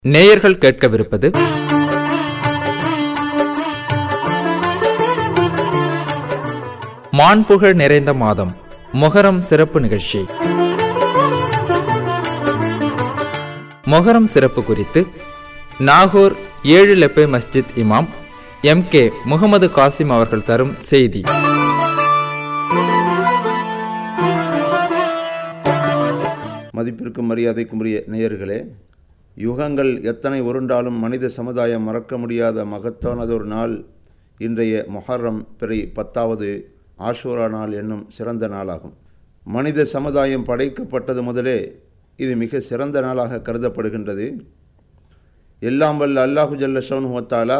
நேயர்கள் கேட்கவிருப்பது மாண்புகழ் நிறைந்த மாதம் மொஹரம் சிறப்பு நிகழ்ச்சி மொஹரம் சிறப்பு குறித்து நாகூர் ஏழு லெப்பே மஸ்ஜித் இமாம் எம் கே முகமது காசிம் அவர்கள் தரும் செய்தி மதிப்பிற்கும் மரியாதைக்கும் உரிய நேயர்களே யுகங்கள் எத்தனை உருண்டாலும் மனித சமுதாயம் மறக்க முடியாத மகத்தானதொரு நாள் இன்றைய மொஹர்ரம் பிறை பத்தாவது ஆஷூரா நாள் என்னும் சிறந்த நாளாகும் மனித சமுதாயம் படைக்கப்பட்டது முதலே இது மிக சிறந்த நாளாக கருதப்படுகின்றது எல்லாம் வல்ல அல்லாஹு ஜல்ல ஷவுனுவத்தாலா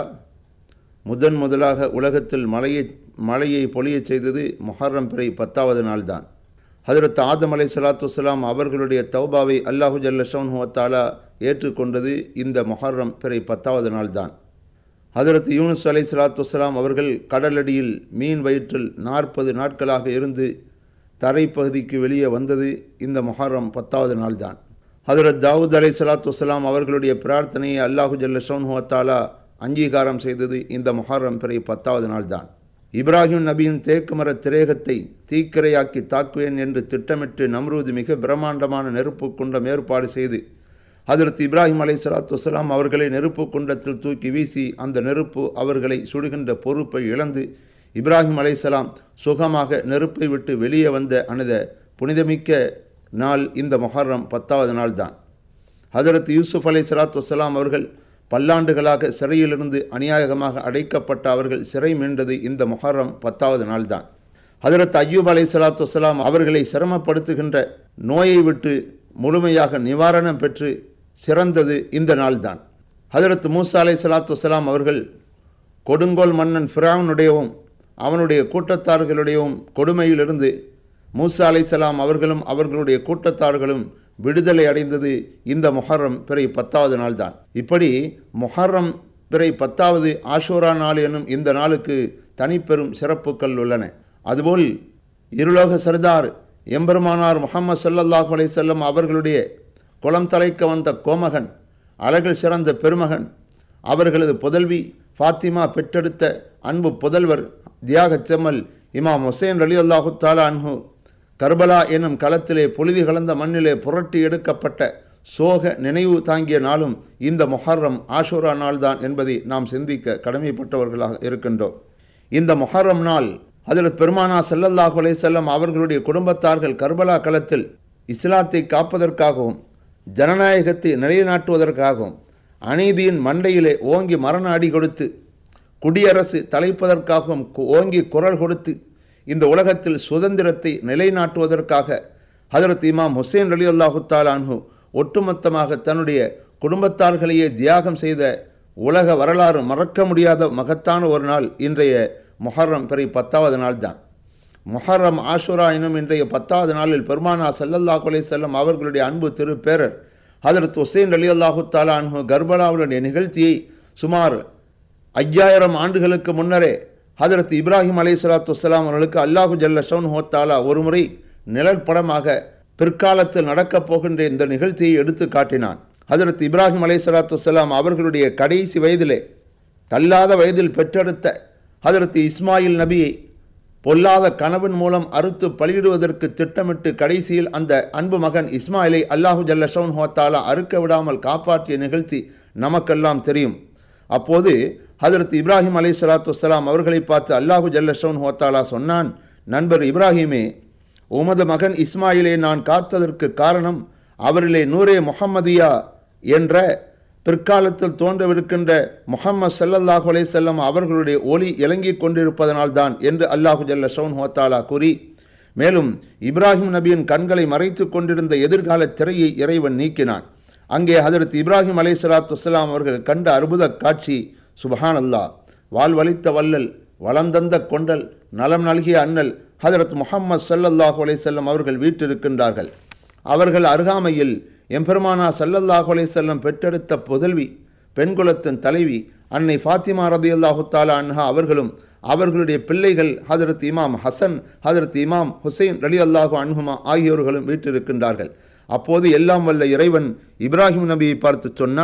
முதன் முதலாக உலகத்தில் மழையை மழையை பொழியச் செய்தது மொஹர்ரம் பிறை பத்தாவது நாள்தான் ஹதரத் ஆதம் அலை சலாத்து வலாம் அவர்களுடைய தௌபாவை அல்லாஹு ஜல்ல ஷவுன்ஹுவத்தாலா ஏற்றுக்கொண்டது இந்த மொஹர்ரம் பிறை பத்தாவது நாள்தான் ஹதரத் யூனுஸ் அலை சலாத்து வலாம் அவர்கள் கடலடியில் மீன் வயிற்றில் நாற்பது நாட்களாக இருந்து தரைப்பகுதிக்கு வெளியே வந்தது இந்த மொஹர்ரம் பத்தாவது நாள்தான் ஹதரத் தாவூத் அலை சலாத்து வலாம் அவர்களுடைய பிரார்த்தனையை அல்லாஹு ஜல்ல ஷவுன்ஹுவத்தாலா அங்கீகாரம் செய்தது இந்த மொஹர்ரம் பிறை பத்தாவது நாள்தான் இப்ராஹிம் நபியின் தேக்குமர திரேகத்தை தீக்கிரையாக்கி தாக்குவேன் என்று திட்டமிட்டு நம்ரூது மிக பிரம்மாண்டமான நெருப்பு குண்டம் ஏற்பாடு செய்து அதற்கு இப்ராஹிம் அலை சலாத்து வலாம் அவர்களை நெருப்பு குண்டத்தில் தூக்கி வீசி அந்த நெருப்பு அவர்களை சுடுகின்ற பொறுப்பை இழந்து இப்ராஹிம் அலைசலாம் சுகமாக நெருப்பை விட்டு வெளியே வந்த அனுத புனிதமிக்க நாள் இந்த மொஹர்ரம் பத்தாவது நாள் தான் ஹதரத் யூசுப் அலை சலாத்து வலாம் அவர்கள் பல்லாண்டுகளாக சிறையிலிருந்து அநியாயமாக அடைக்கப்பட்ட அவர்கள் சிறை மீண்டது இந்த மொஹர்ரம் பத்தாவது நாள்தான் ஹதரத் ஐயூப் அலை சலாத்து வலாம் அவர்களை சிரமப்படுத்துகின்ற நோயை விட்டு முழுமையாக நிவாரணம் பெற்று சிறந்தது இந்த நாள்தான் ஹதரத் மூசா அலை சலாத்து வலாம் அவர்கள் கொடுங்கோல் மன்னன் ஃபிராவுனுடையவும் அவனுடைய கூட்டத்தார்களுடையவும் கொடுமையிலிருந்து மூசா அலை சலாம் அவர்களும் அவர்களுடைய கூட்டத்தார்களும் விடுதலை அடைந்தது இந்த மொஹர்ரம் பிறை பத்தாவது நாள் தான் இப்படி மொஹர்ரம் பிறை பத்தாவது ஆஷோரா நாள் என்னும் இந்த நாளுக்கு தனிப்பெரும் சிறப்புகள் உள்ளன அதுபோல் இருலோக சர்தார் எம்பெருமானார் முகமது சல்லல்லாஹு அலை செல்லம் அவர்களுடைய குளம் தலைக்க வந்த கோமகன் அழகில் சிறந்த பெருமகன் அவர்களது புதல்வி ஃபாத்திமா பெற்றெடுத்த அன்பு புதல்வர் தியாக செம்மல் இமாம் ஹுசேன் அலி அல்லாஹு தாலா அன்ஹு கர்பலா என்னும் களத்திலே பொழுதி கலந்த மண்ணிலே புரட்டி எடுக்கப்பட்ட சோக நினைவு தாங்கிய நாளும் இந்த மொஹர்ரம் ஆஷூரா நாள்தான் என்பதை நாம் சிந்திக்க கடமைப்பட்டவர்களாக இருக்கின்றோம் இந்த மொஹர்ரம் நாள் அதில் பெருமானா செல்லல்லாஹு அலை செல்லம் அவர்களுடைய குடும்பத்தார்கள் கர்பலா களத்தில் இஸ்லாத்தை காப்பதற்காகவும் ஜனநாயகத்தை நிலைநாட்டுவதற்காகவும் அநீதியின் மண்டையிலே ஓங்கி மரண அடி கொடுத்து குடியரசு தலைப்பதற்காகவும் ஓங்கி குரல் கொடுத்து இந்த உலகத்தில் சுதந்திரத்தை நிலைநாட்டுவதற்காக ஹதரத் இமாம் ஹுசேன் அலி அல்லாஹு தாலான்ஹு ஒட்டுமொத்தமாக தன்னுடைய குடும்பத்தார்களையே தியாகம் செய்த உலக வரலாறு மறக்க முடியாத மகத்தான ஒரு நாள் இன்றைய மொஹர்ரம் பிறை பத்தாவது நாள் தான் மொஹர்ரம் ஆஷுரா எனும் இன்றைய பத்தாவது நாளில் பெருமானா சல்லல்லாஹு அலை செல்லம் அவர்களுடைய அன்பு திருப்பேரர் ஹதரத் ஹுசேன் அலி அல்லாஹு தாலா அன்ஹு கர்பலாவுடைய நிகழ்ச்சியை சுமார் ஐயாயிரம் ஆண்டுகளுக்கு முன்னரே ஹதரத் இப்ராஹிம் அலை சலாத்து வலாம் அவர்களுக்கு அல்லாஹு ஜல்ல ஷவுன் ஹோத்தாலா ஒருமுறை நிழல் படமாக பிற்காலத்தில் நடக்கப் போகின்ற இந்த நிகழ்ச்சியை எடுத்து காட்டினான் ஹதரத் இப்ராஹிம் அலை சலாத்து வலாம் அவர்களுடைய கடைசி வயதிலே தள்ளாத வயதில் பெற்றெடுத்த ஹதரத் இஸ்மாயில் நபியை பொல்லாத கனவின் மூலம் அறுத்து பலியிடுவதற்கு திட்டமிட்டு கடைசியில் அந்த அன்பு மகன் இஸ்மாயிலை அல்லாஹு ஜல்ல ஷவுன் ஹோத்தாலா அறுக்க விடாமல் காப்பாற்றிய நிகழ்ச்சி நமக்கெல்லாம் தெரியும் அப்போது ஹதரத் இப்ராஹிம் அலி சலாத்து வலாம் அவர்களை பார்த்து அல்லாஹு ஜல்லஷோன் ஹோத்தாலா சொன்னான் நண்பர் இப்ராஹிமே உமது மகன் இஸ்மாயிலை நான் காத்ததற்கு காரணம் அவரிலே நூரே முஹம்மதியா என்ற பிற்காலத்தில் தோன்றவிருக்கின்ற முகம்மது சல்லல்லாஹு அலை செல்லம் அவர்களுடைய ஒளி இலங்கிக் கொண்டிருப்பதனால்தான் என்று அல்லாஹு ஜல்ல ஷவுன் ஹோத்தாலா கூறி மேலும் இப்ராஹிம் நபியின் கண்களை மறைத்து கொண்டிருந்த எதிர்கால திரையை இறைவன் நீக்கினான் அங்கே ஹதரத் இப்ராஹிம் அலை சலாத்து வலாம் அவர்கள் கண்ட அற்புத காட்சி சுபஹான் அல்லா வாழ்வழித்த வல்லல் வளம் தந்த கொண்டல் நலம் நல்கிய அண்ணல் ஹதரத் முகம்மது சல்லல்லாஹு அலை செல்லம் அவர்கள் வீட்டிருக்கின்றார்கள் அவர்கள் அருகாமையில் எம்பெருமானா சல்லல்லாஹு அலை செல்லம் பெற்றெடுத்த புதல்வி பெண்குலத்தின் தலைவி அன்னை ஃபாத்திமா ரதி அல்லாஹு தாலா அன்ஹா அவர்களும் அவர்களுடைய பிள்ளைகள் ஹதரத் இமாம் ஹசன் ஹதரத் இமாம் ஹுசைன் அலி அல்லாஹு அன்ஹுமா ஆகியோர்களும் வீட்டிருக்கின்றார்கள் அப்போது எல்லாம் வல்ல இறைவன் இப்ராஹிம் நபியை பார்த்து சொன்னான்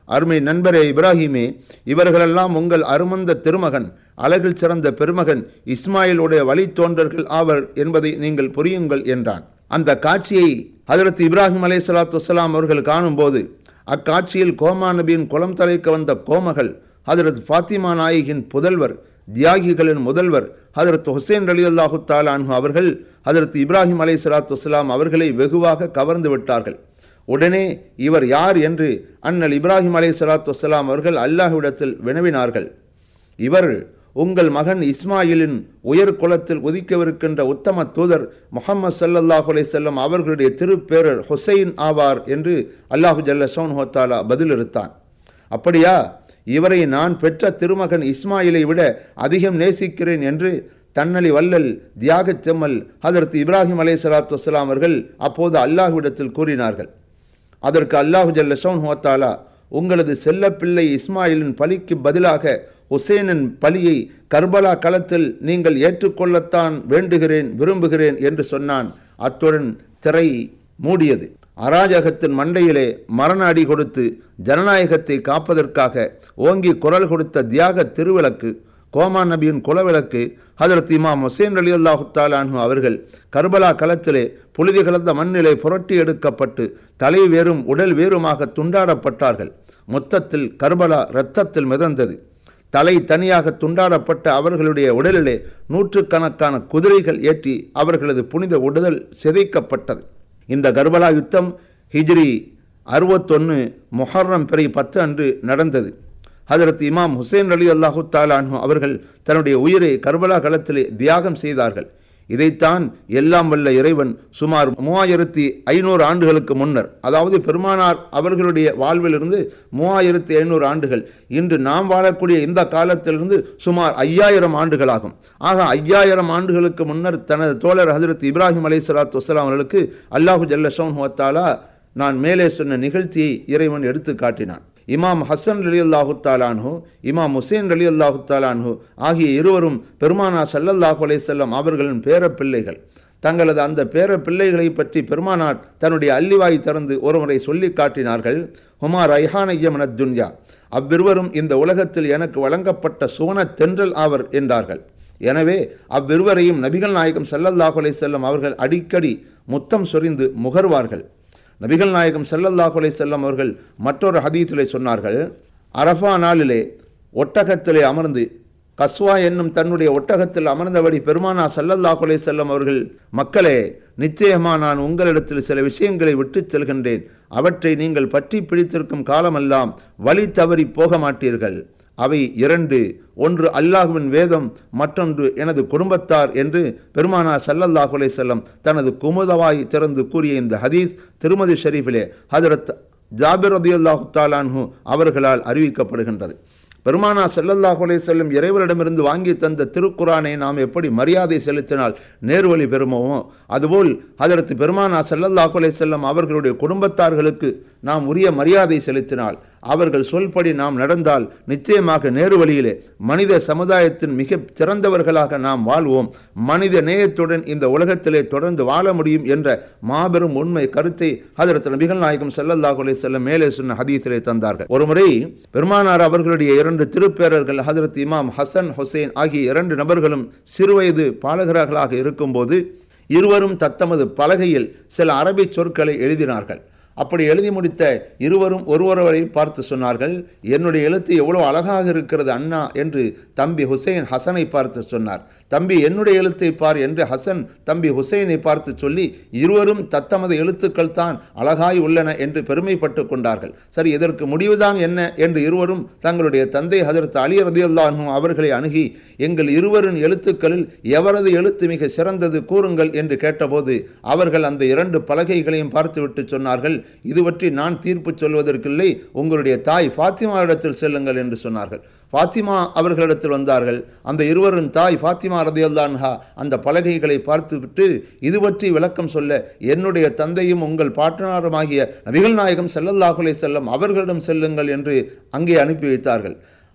அருமை நண்பரே இப்ராஹிமே இவர்களெல்லாம் உங்கள் அருமந்த திருமகன் அழகில் சிறந்த பெருமகன் இஸ்மாயிலுடைய வழித்தோன்றர்கள் ஆவர் என்பதை நீங்கள் புரியுங்கள் என்றான் அந்த காட்சியை ஹதரத் இப்ராஹிம் அலை சலாத்து வலாம் அவர்கள் காணும்போது அக்காட்சியில் கோமா நபியின் குளம் தலைக்க வந்த கோமகள் ஹதரத் ஃபாத்திமா நாயகின் புதல்வர் தியாகிகளின் முதல்வர் ஹதரத் ஹுசேன் அலி அல்லாஹு தாலான்ஹு அவர்கள் ஹதரத் இப்ராஹிம் அலை சலாத்து வலாம் அவர்களை வெகுவாக கவர்ந்து விட்டார்கள் உடனே இவர் யார் என்று அண்ணல் இப்ராஹிம் அலை சலாத்து வலாம் அவர்கள் அல்லாஹ்விடத்தில் வினவினார்கள் இவர் உங்கள் மகன் இஸ்மாயிலின் உயர் குலத்தில் உதிக்கவிருக்கின்ற உத்தம தூதர் முகமது சல்லல்லாஹு அலைஹி செல்லம் அவர்களுடைய திருப்பேரர் ஹுசைன் ஆவார் என்று அல்லாஹு ஜல்ல ஷோன் ஹோத்தாலா பதிலிருத்தான் அப்படியா இவரை நான் பெற்ற திருமகன் இஸ்மாயிலை விட அதிகம் நேசிக்கிறேன் என்று தன்னலி வல்லல் தியாகச் செம்மல் ஹதரத் இப்ராஹிம் அலை சலாத்து வலாம் அவர்கள் அப்போது அல்லாஹ்விடத்தில் கூறினார்கள் அதற்கு அல்லாஹு ஜல்ல ஷோன் ஹோத்தாலா உங்களது செல்லப்பிள்ளை இஸ்மாயிலின் பலிக்கு பதிலாக ஹுசேனின் பலியை கர்பலா களத்தில் நீங்கள் ஏற்றுக்கொள்ளத்தான் வேண்டுகிறேன் விரும்புகிறேன் என்று சொன்னான் அத்துடன் திரை மூடியது அராஜகத்தின் மண்டையிலே மரண அடி கொடுத்து ஜனநாயகத்தை காப்பதற்காக ஓங்கி குரல் கொடுத்த தியாக திருவிளக்கு கோமா நபியின் குலவிளக்கு ஹதரத் இமாம் ஹுசேன் அலி அல்லாஹு தாலானு அவர்கள் கர்பலா களத்திலே புழுதி கலந்த மண்ணிலே புரட்டி எடுக்கப்பட்டு தலை வேறும் உடல் வேறுமாக துண்டாடப்பட்டார்கள் மொத்தத்தில் கர்பலா இரத்தத்தில் மிதந்தது தலை தனியாக துண்டாடப்பட்ட அவர்களுடைய உடலிலே நூற்றுக்கணக்கான குதிரைகள் ஏற்றி அவர்களது புனித உடல் சிதைக்கப்பட்டது இந்த கர்பலா யுத்தம் ஹிஜ்ரி அறுபத்தொன்று மொஹர்ரம் பிறை பத்து அன்று நடந்தது ஹதரத் இமாம் ஹுசேன் அலி அல்லாஹு தாலானு அவர்கள் தன்னுடைய உயிரை கர்பலா களத்திலே தியாகம் செய்தார்கள் இதைத்தான் எல்லாம் வல்ல இறைவன் சுமார் மூவாயிரத்தி ஐநூறு ஆண்டுகளுக்கு முன்னர் அதாவது பெருமானார் அவர்களுடைய வாழ்விலிருந்து மூவாயிரத்தி ஐநூறு ஆண்டுகள் இன்று நாம் வாழக்கூடிய இந்த காலத்திலிருந்து சுமார் ஐயாயிரம் ஆண்டுகளாகும் ஆக ஐயாயிரம் ஆண்டுகளுக்கு முன்னர் தனது தோழர் ஹசரத் இப்ராஹிம் அலை சலாத்து வசலாம் அவர்களுக்கு அல்லாஹு ஜல்ல ஷோன் ஹுவத்தாலா நான் மேலே சொன்ன நிகழ்ச்சியை இறைவன் எடுத்து காட்டினான் இமாம் ஹசன் அலி அல்லாஹு தாலான்ஹு இமாம் ஹுசேன் அலி அல்லாஹு தாலான்ஹு ஆகிய இருவரும் பெருமானா சல்லல்லாஹு அலை செல்லம் அவர்களின் பேர பிள்ளைகள் தங்களது அந்த பேர பிள்ளைகளை பற்றி பெருமானார் தன்னுடைய அல்லிவாய் திறந்து ஒருமுறை சொல்லி காட்டினார்கள் ஹுமா ரைஹானையம் துன்யா அவ்விருவரும் இந்த உலகத்தில் எனக்கு வழங்கப்பட்ட சுவன தென்றல் ஆவர் என்றார்கள் எனவே அவ்விருவரையும் நபிகள் நாயகம் சல்லல்லாஹு அலை செல்லம் அவர்கள் அடிக்கடி முத்தம் சொரிந்து முகர்வார்கள் நபிகள் நாயகம் ஸல்லல்லாஹு அலைஹி செல்லம் அவர்கள் மற்றொரு ஹதீத்திலே சொன்னார்கள் அரஃபா நாளிலே ஒட்டகத்திலே அமர்ந்து கஸ்வா என்னும் தன்னுடைய ஒட்டகத்தில் அமர்ந்தபடி பெருமானா ஸல்லல்லாஹு அலைஹி செல்லம் அவர்கள் மக்களே நிச்சயமா நான் உங்களிடத்தில் சில விஷயங்களை விட்டுச் செல்கின்றேன் அவற்றை நீங்கள் பற்றி பிடித்திருக்கும் காலமெல்லாம் வழி தவறி போக மாட்டீர்கள் அவை இரண்டு ஒன்று அல்லாஹுவின் வேதம் மற்றொன்று எனது குடும்பத்தார் என்று பெருமானா சல்லல்லாஹு அலைஹி செல்லம் தனது குமுதவாய் திறந்து கூறிய இந்த ஹதீஸ் திருமதி ஷரீஃபிலே ஹதரத் ஜாபிர் ரதியுல்லாஹு தாலான்ஹு அவர்களால் அறிவிக்கப்படுகின்றது பெருமானா ஸல்லல்லாஹு அலைஹி செல்லும் இறைவரிடமிருந்து வாங்கி தந்த திருக்குரானை நாம் எப்படி மரியாதை செலுத்தினால் நேர்வழி பெறுமோமோ அதுபோல் அதற்கு பெருமானா ஸல்லல்லாஹு அலைஹி செல்லம் அவர்களுடைய குடும்பத்தார்களுக்கு நாம் உரிய மரியாதை செலுத்தினால் அவர்கள் சொல்படி நாம் நடந்தால் நிச்சயமாக நேர்வழியிலே மனித சமுதாயத்தின் மிக சிறந்தவர்களாக நாம் வாழ்வோம் மனித நேயத்துடன் இந்த உலகத்திலே தொடர்ந்து வாழ முடியும் என்ற மாபெரும் உண்மை கருத்தை ஹதரத் நபிகள் நாயகம் ஸல்லல்லாஹு அலைஹி செல்லம் மேலே சொன்ன ஹதீஸிலே தந்தார்கள் ஒருமுறை பெருமானார் அவர்களுடைய இரண்டு திருப்பேரர்கள் ஹதரத் இமாம் ஹசன் ஹுசைன் ஆகிய இரண்டு நபர்களும் சிறுவயது பாலகர்களாக இருக்கும்போது இருவரும் தத்தமது பலகையில் சில அரபி சொற்களை எழுதினார்கள் அப்படி எழுதி முடித்த இருவரும் ஒருவரை பார்த்து சொன்னார்கள் என்னுடைய எழுத்து எவ்வளோ அழகாக இருக்கிறது அண்ணா என்று தம்பி ஹுசைன் ஹசனை பார்த்து சொன்னார் தம்பி என்னுடைய எழுத்தை பார் என்று ஹசன் தம்பி ஹுசைனை பார்த்து சொல்லி இருவரும் தத்தமது எழுத்துக்கள் தான் அழகாய் உள்ளன என்று பெருமைப்பட்டு கொண்டார்கள் சரி இதற்கு முடிவுதான் என்ன என்று இருவரும் தங்களுடைய தந்தை ஹசரத் அலி ரதியுல்லாஹும் அவர்களை அணுகி எங்கள் இருவரின் எழுத்துக்களில் எவரது எழுத்து மிக சிறந்தது கூறுங்கள் என்று கேட்டபோது அவர்கள் அந்த இரண்டு பலகைகளையும் பார்த்துவிட்டு சொன்னார்கள் இது பற்றி நான் தீர்ப்பு சொல்வதற்கில்லை உங்களுடைய தாய் ஃபாத்திமாவிடத்தில் செல்லுங்கள் என்று சொன்னார்கள் ஃபாத்திமா அவர்களிடத்தில் வந்தார்கள் அந்த இருவரின் தாய் ஃபாத்திமா ரதியுல்லான்ஹா அந்த பலகைகளை பார்த்துவிட்டு இது பற்றி விளக்கம் சொல்ல என்னுடைய தந்தையும் உங்கள் பாட்டனாருமாகிய நபிகள் நாயகம் ஸல்லல்லாஹு அலைஹி செல்லம் அவர்களிடம் செல்லுங்கள் என்று அங்கே அனுப்பி வைத்தார்கள்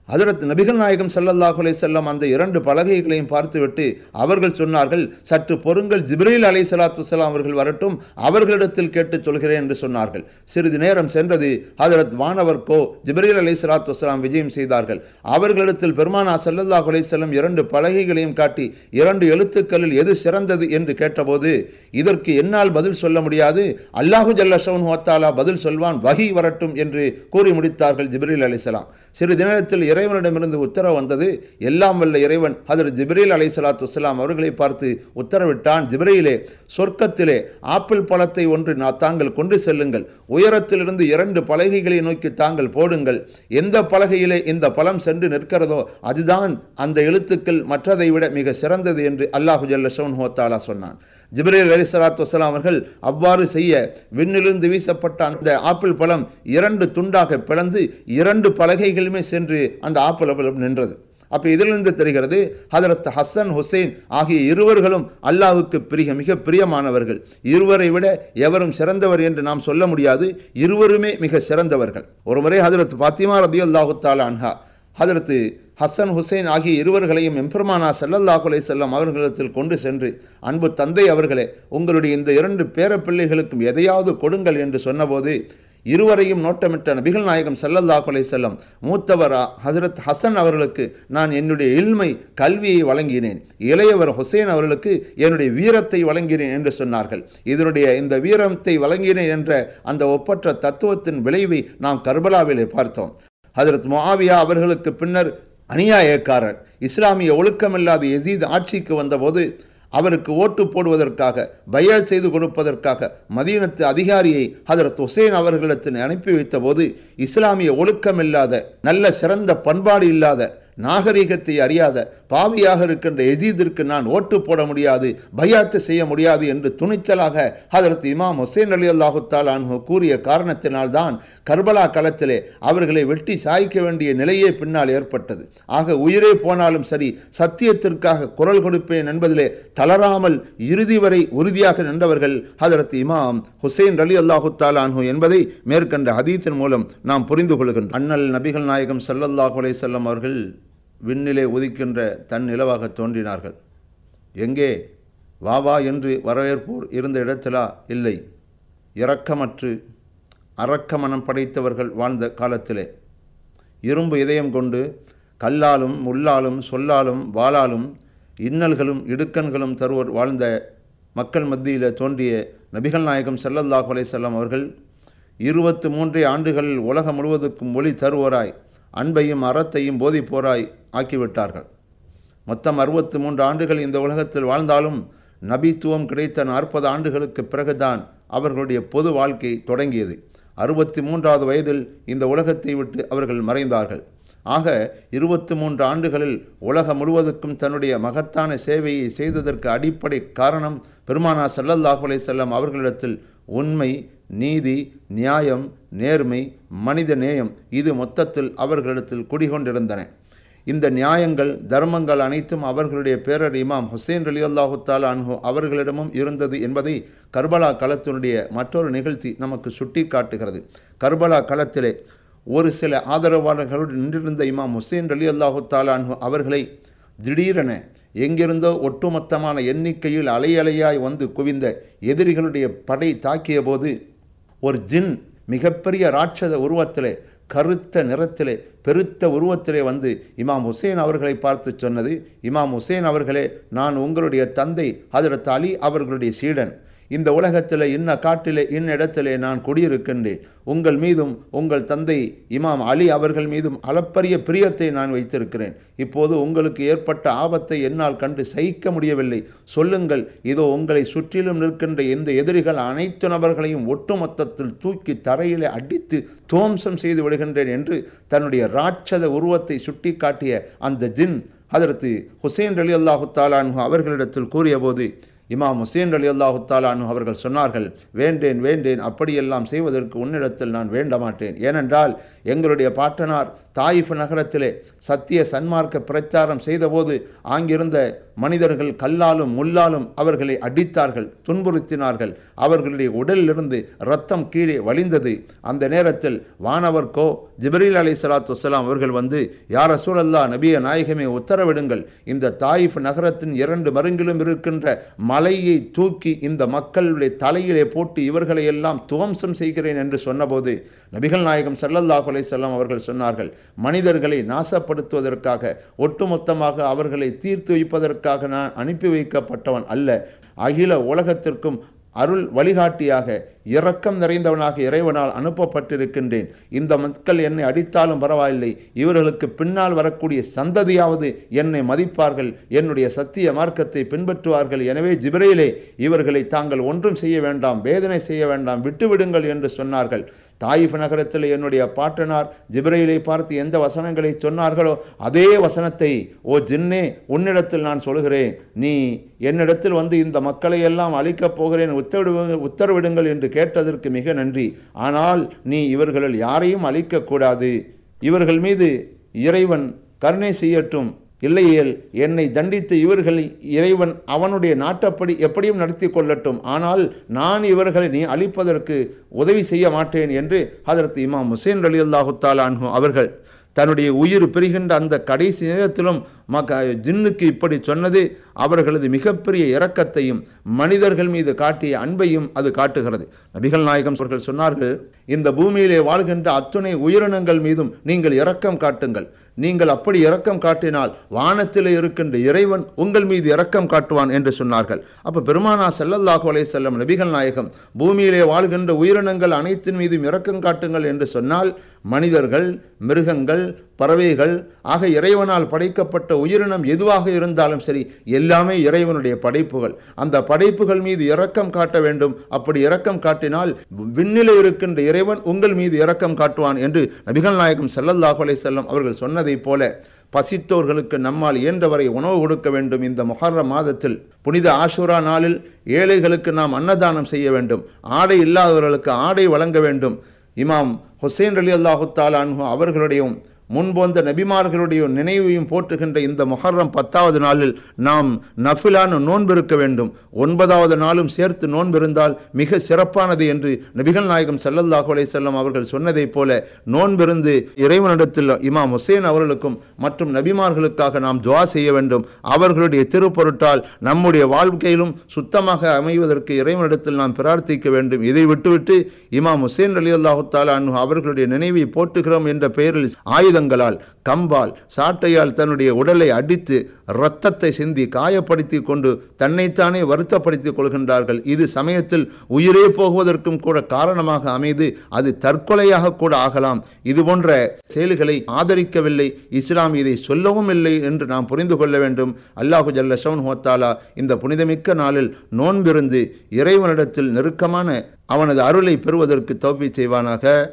ஹஜரத் நபிகள் நாயகம் ஸல்லல்லாஹு அலைஹி செல்லம் அந்த இரண்டு பலகைகளையும் பார்த்துவிட்டு அவர்கள் சொன்னார்கள் சற்று பொறுங்கள் ஜிப்ரீல் அலை சலாத்து அவர்கள் வரட்டும் அவர்களிடத்தில் கேட்டுச் சொல்கிறேன் என்று சொன்னார்கள் சிறிது நேரம் சென்றது ஹஜரத் வானவர்கோ ஜிப்ரீல் அலை சலாத்து வலாம் விஜயம் செய்தார்கள் அவர்களிடத்தில் பெருமானா ஸல்லல்லாஹு அலைஹி செல்லம் இரண்டு பலகைகளையும் காட்டி இரண்டு எழுத்துக்களில் எது சிறந்தது என்று கேட்டபோது இதற்கு என்னால் பதில் சொல்ல முடியாது அல்லாஹு ஜல்லஷவன் ஹோத்தாலா பதில் சொல்வான் வகி வரட்டும் என்று கூறி முடித்தார்கள் ஜிப்ரீல் அலைஹிஸ்ஸலாம் சிறிது நேரத்தில் இறைவனிடமிருந்து உத்தரவு வந்தது எல்லாம் வல்ல இறைவன் ஹதரத் ஜிப்ரீல் அலை சலாத்து வலாம் அவர்களை பார்த்து உத்தரவிட்டான் ஜிப்ரீலே சொர்க்கத்திலே ஆப்பிள் பழத்தை ஒன்று நான் தாங்கள் கொண்டு செல்லுங்கள் உயரத்திலிருந்து இரண்டு பலகைகளை நோக்கி தாங்கள் போடுங்கள் எந்த பலகையிலே இந்த பழம் சென்று நிற்கிறதோ அதுதான் அந்த எழுத்துக்கள் மற்றதை விட மிக சிறந்தது என்று அல்லாஹு ஜல்லஷவன் ஹோத்தாலா சொன்னான் ஜிப்ரேல் அலி சலாத்து வசலாம் அவர்கள் அவ்வாறு செய்ய விண்ணிலிருந்து வீசப்பட்ட அந்த ஆப்பிள் பழம் இரண்டு துண்டாக பிளந்து இரண்டு பலகைகளுமே சென்று அந்த ஆப்பிள் பழம் நின்றது அப்போ இதிலிருந்து தெரிகிறது ஹதரத் ஹசன் ஹுசைன் ஆகிய இருவர்களும் அல்லாஹ்வுக்கு பிரிய மிக பிரியமானவர்கள் இருவரை விட எவரும் சிறந்தவர் என்று நாம் சொல்ல முடியாது இருவருமே மிக சிறந்தவர்கள் ஒருமுறை ஹதரத் பாத்திமா ரபி அல்லாஹு தாலா அன்ஹா ஹதரத்து ஹசன் ஹுசைன் ஆகிய இருவர்களையும் எம்பெருமானா ஸல்லல்லாஹு அலைஹி செல்லம் அவர்களிடத்தில் கொண்டு சென்று அன்பு தந்தை அவர்களே உங்களுடைய இந்த இரண்டு பேரப்பிள்ளைகளுக்கும் எதையாவது கொடுங்கள் என்று சொன்னபோது இருவரையும் நோட்டமிட்ட நபிகள் நாயகம் ஸல்லல்லாஹு அலைஹி செல்லம் மூத்தவர் ஹஜரத் ஹசன் அவர்களுக்கு நான் என்னுடைய இல்மை கல்வியை வழங்கினேன் இளையவர் ஹுசைன் அவர்களுக்கு என்னுடைய வீரத்தை வழங்கினேன் என்று சொன்னார்கள் இதனுடைய இந்த வீரத்தை வழங்கினேன் என்ற அந்த ஒப்பற்ற தத்துவத்தின் விளைவை நாம் கர்பலாவிலே பார்த்தோம் ஹஜரத் முஆவியா அவர்களுக்கு பின்னர் அநியாயக்காரர் இஸ்லாமிய ஒழுக்கமில்லாத எசீத் ஆட்சிக்கு வந்தபோது அவருக்கு ஓட்டு போடுவதற்காக பயால் செய்து கொடுப்பதற்காக மதீனத்து அதிகாரியை ஹதரத் ஹுசேன் அவர்களிடத்தில் அனுப்பி வைத்தபோது இஸ்லாமிய ஒழுக்கமில்லாத நல்ல சிறந்த பண்பாடு இல்லாத நாகரிகத்தை அறியாத பாவியாக இருக்கின்ற எசீதிற்கு நான் ஓட்டு போட முடியாது பயாத்து செய்ய முடியாது என்று துணிச்சலாக ஹதரத் இமாம் ஹுசேன் அலி அல்லாஹு தாலான்ஹு கூறிய காரணத்தினால்தான் கர்பலா களத்திலே அவர்களை வெட்டி சாய்க்க வேண்டிய நிலையே பின்னால் ஏற்பட்டது ஆக உயிரே போனாலும் சரி சத்தியத்திற்காக குரல் கொடுப்பேன் என்பதிலே தளராமல் இறுதி வரை உறுதியாக நின்றவர்கள் ஹதரத் இமாம் ஹுசேன் அலி அல்லாஹு தாலான்ஹு என்பதை மேற்கண்ட ஹதீத்தின் மூலம் நாம் புரிந்து கொள்கின்றோம் அண்ணல் நபிகள் நாயகம் ஸல்லல்லாஹு அலைஹி வஸல்லம் அவர்கள் விண்ணிலே உதிக்கின்ற தன் நிலவாக தோன்றினார்கள் எங்கே வா வா என்று வரவேற்போர் இருந்த இடத்திலா இல்லை இரக்கமற்று அரக்க மனம் படைத்தவர்கள் வாழ்ந்த காலத்திலே இரும்பு இதயம் கொண்டு கல்லாலும் முள்ளாலும் சொல்லாலும் வாளாலும் இன்னல்களும் இடுக்கண்களும் தருவோர் வாழ்ந்த மக்கள் மத்தியில் தோன்றிய நபிகள் நாயகம் ஸல்லல்லாஹு அலைஹி வஸல்லம் அவர்கள் இருபத்து மூன்றே ஆண்டுகளில் உலகம் முழுவதுக்கும் ஒளி தருவோராய் அன்பையும் அறத்தையும் போதிப்போராய் ஆக்கிவிட்டார்கள் மொத்தம் அறுபத்து மூன்று ஆண்டுகள் இந்த உலகத்தில் வாழ்ந்தாலும் நபித்துவம் கிடைத்த நாற்பது ஆண்டுகளுக்கு பிறகுதான் அவர்களுடைய பொது வாழ்க்கை தொடங்கியது அறுபத்தி மூன்றாவது வயதில் இந்த உலகத்தை விட்டு அவர்கள் மறைந்தார்கள் ஆக இருபத்தி மூன்று ஆண்டுகளில் உலகம் முழுவதுக்கும் தன்னுடைய மகத்தான சேவையை செய்ததற்கு அடிப்படை காரணம் பெருமானா ஸல்லல்லாஹு அலைஹி வஸல்லம் அவர்களிடத்தில் உண்மை நீதி நியாயம் நேர்மை மனித நேயம் இது மொத்தத்தில் அவர்களிடத்தில் குடிகொண்டிருந்தன இந்த நியாயங்கள் தர்மங்கள் அனைத்தும் அவர்களுடைய பேரர் இமாம் ஹுசேன் அலி அல்லாஹு தாலா அன்ஹு அவர்களிடமும் இருந்தது என்பதை கர்பலா களத்தினுடைய மற்றொரு நிகழ்ச்சி நமக்கு சுட்டி காட்டுகிறது கர்பலா களத்திலே ஒரு சில ஆதரவாளர்களோடு நின்றிருந்த இமாம் ஹுசேன் அலி அல்லாஹு தாலா அன்ஹு அவர்களை திடீரென எங்கிருந்தோ ஒட்டுமொத்தமான எண்ணிக்கையில் அலையலையாய் வந்து குவிந்த எதிரிகளுடைய படை தாக்கிய போது ஒரு ஜின் மிகப்பெரிய ராட்சத உருவத்திலே கருத்த நிறத்திலே பெருத்த உருவத்திலே வந்து இமாம் ஹுசேன் அவர்களை பார்த்து சொன்னது இமாம் ஹுசேன் அவர்களே நான் உங்களுடைய தந்தை ஹதரத் அலி அவர்களுடைய சீடன் இந்த உலகத்தில் இன்ன காட்டிலே இன்ன இடத்திலே நான் குடியிருக்கின்றேன் உங்கள் மீதும் உங்கள் தந்தை இமாம் அலி அவர்கள் மீதும் அளப்பரிய பிரியத்தை நான் வைத்திருக்கிறேன் இப்போது உங்களுக்கு ஏற்பட்ட ஆபத்தை என்னால் கண்டு சகிக்க முடியவில்லை சொல்லுங்கள் இதோ உங்களை சுற்றிலும் நிற்கின்ற இந்த எதிரிகள் அனைத்து நபர்களையும் ஒட்டுமொத்தத்தில் தூக்கி தரையிலே அடித்து துவம்சம் செய்து விடுகின்றேன் என்று தன்னுடைய ராட்சத உருவத்தை சுட்டி காட்டிய அந்த ஜின் அதற்கு ஹுசேன் அலி அல்லாஹு தாலான்ஹு அவர்களிடத்தில் கூறியபோது இமாம் ஹுசேன் அலி அல்லாஹு தாலானு அவர்கள் சொன்னார்கள் வேண்டேன் வேண்டேன் அப்படியெல்லாம் செய்வதற்கு உன்னிடத்தில் நான் வேண்ட மாட்டேன் ஏனென்றால் எங்களுடைய பாட்டனார் தாயிஃப் நகரத்திலே சத்திய சன்மார்க்க பிரச்சாரம் செய்தபோது அங்கிருந்த மனிதர்கள் கல்லாலும் முள்ளாலும் அவர்களை அடித்தார்கள் துன்புறுத்தினார்கள் அவர்களுடைய உடலிலிருந்து ரத்தம் கீழே வழிந்தது அந்த நேரத்தில் வானவர்கோ ஜிப்ரீல் அலை சலாத்து வசலாம் அவர்கள் வந்து யார் சூழல்லா நபிய நாயகமே உத்தரவிடுங்கள் இந்த தாயிஃப் நகரத்தின் இரண்டு மருங்கிலும் இருக்கின்ற மலையை தூக்கி இந்த மக்களுடைய தலையிலே போட்டு இவர்களை எல்லாம் துவம்சம் செய்கிறேன் என்று சொன்னபோது நபிகள் நாயகம் ஸல்லல்லாஹு அலைஹி வஸல்லம் அவர்கள் சொன்னார்கள் மனிதர்களை நாசப்படுத்துவதற்காக ஒட்டுமொத்தமாக அவர்களை தீர்த்து வைப்பதற்காக நான் அனுப்பி வைக்கப்பட்டவன் அல்ல அகில உலகத்திற்கும் அருள் வழிகாட்டியாக இரக்கம் நிறைந்தவனாக இறைவனால் அனுப்பப்பட்டிருக்கின்றேன் இந்த மக்கள் என்னை அடித்தாலும் பரவாயில்லை இவர்களுக்கு பின்னால் வரக்கூடிய சந்ததியாவது என்னை மதிப்பார்கள் என்னுடைய சத்திய மார்க்கத்தை பின்பற்றுவார்கள் எனவே ஜிப்ரேலே இவர்களை தாங்கள் ஒன்றும் செய்ய வேண்டாம் வேதனை செய்ய வேண்டாம் விட்டுவிடுங்கள் என்று சொன்னார்கள் தாயிஃப் நகரத்தில் என்னுடைய பாட்டனார் ஜிப்ரையிலை பார்த்து எந்த வசனங்களை சொன்னார்களோ அதே வசனத்தை ஓ ஜின்னே உன்னிடத்தில் நான் சொல்கிறேன் நீ என்னிடத்தில் வந்து இந்த மக்களை எல்லாம் அழிக்கப் போகிறேன் உத்தரவிடு உத்தரவிடுங்கள் என்று கேட்டதற்கு மிக நன்றி ஆனால் நீ இவர்களில் யாரையும் அழிக்கக்கூடாது இவர்கள் மீது இறைவன் கருணை செய்யட்டும் இல்லையேல் என்னை தண்டித்து இவர்களை இறைவன் அவனுடைய நாட்டப்படி எப்படியும் நடத்தி கொள்ளட்டும் ஆனால் நான் இவர்களை நீ அழிப்பதற்கு உதவி செய்ய மாட்டேன் என்று ஹதரத் இமாம் ஹுசேன் அலி அல்லாஹு தாலான்ஹு அவர்கள் தன்னுடைய உயிர் பிரிகின்ற அந்த கடைசி நேரத்திலும் மக்க ஜின்னுக்கு இப்படி சொன்னது அவர்களது மிகப்பெரிய இரக்கத்தையும் மனிதர்கள் மீது காட்டிய அன்பையும் அது காட்டுகிறது நபிகள் நாயகம் அவர்கள் சொன்னார்கள் இந்த பூமியிலே வாழ்கின்ற அத்துணை உயிரினங்கள் மீதும் நீங்கள் இரக்கம் காட்டுங்கள் நீங்கள் அப்படி இரக்கம் காட்டினால் வானத்தில் இருக்கின்ற இறைவன் உங்கள் மீது இரக்கம் காட்டுவான் என்று சொன்னார்கள் அப்ப பெருமானா செல்லல்லாஹு அலைஹி செல்லம் நபிகள் நாயகம் பூமியிலே வாழ்கின்ற உயிரினங்கள் அனைத்தின் மீதும் இரக்கம் காட்டுங்கள் என்று சொன்னால் மனிதர்கள் மிருகங்கள் பறவைகள் ஆக இறைவனால் படைக்கப்பட்ட உயிரினம் எதுவாக இருந்தாலும் சரி எல்லாமே இறைவனுடைய படைப்புகள் அந்த படைப்புகள் மீது இரக்கம் காட்ட வேண்டும் அப்படி இரக்கம் காட்டினால் விண்ணிலே இருக்கின்ற இறைவன் உங்கள் மீது இரக்கம் காட்டுவான் என்று நபிகள் நாயகம் ஸல்லல்லாஹு அலைஹி வஸல்லம் அவர்கள் சொன்னதைப் போல பசித்தோர்களுக்கு நம்மால் இயன்றவரை உணவு கொடுக்க வேண்டும் இந்த மொஹர்ர மாதத்தில் புனித ஆஷுரா நாளில் ஏழைகளுக்கு நாம் அன்னதானம் செய்ய வேண்டும் ஆடை இல்லாதவர்களுக்கு ஆடை வழங்க வேண்டும் இமாம் ஹுசைன் அலி அல்லாஹு தாலான்ஹு அவர்களுடையும் முன்போந்த நபிமார்களுடைய நினைவையும் போற்றுகின்ற இந்த மொஹர்ரம் பத்தாவது நாளில் நாம் நஃபிலான நோன்பிருக்க வேண்டும் ஒன்பதாவது நாளும் சேர்த்து நோன்பிருந்தால் மிக சிறப்பானது என்று நபிகள் நாயகம் ஸல்லல்லாஹு அலைஹி வஸல்லம் அவர்கள் சொன்னதைப் போல நோன்பிருந்து இறைவனிடத்தில் இமாம் ஹுசேன் அவர்களுக்கும் மற்றும் நபிமார்களுக்காக நாம் துவா செய்ய வேண்டும் அவர்களுடைய திருப்பொருட்டால் நம்முடைய வாழ்க்கையிலும் சுத்தமாக அமைவதற்கு இறைவனிடத்தில் நாம் பிரார்த்திக்க வேண்டும் இதை விட்டுவிட்டு இமாம் ஹுசேன் அலி அல்லாஹு தாலா அவர்களுடைய நினைவை போற்றுகிறோம் என்ற பெயரில் ஆயுதங்களால் கம்பால் சாட்டையால் தன்னுடைய உடலை அடித்து இரத்தத்தை சிந்தி காயப்படுத்தி கொண்டு தன்னைத்தானே வருத்தப்படுத்திக் கொள்கின்றார்கள் இது சமயத்தில் உயிரே போகுவதற்கும் கூட காரணமாக அமைது அது தற்கொலையாக கூட ஆகலாம் இது போன்ற செயல்களை ஆதரிக்கவில்லை இஸ்லாம் இதை சொல்லவும் இல்லை என்று நாம் புரிந்து கொள்ள வேண்டும் அல்லாஹு ஜல்ல ஷவுன் ஹோத்தாலா இந்த புனிதமிக்க நாளில் நோன்பிருந்து இறைவனிடத்தில் நெருக்கமான அவனது அருளை பெறுவதற்கு தோப்பி செய்வானாக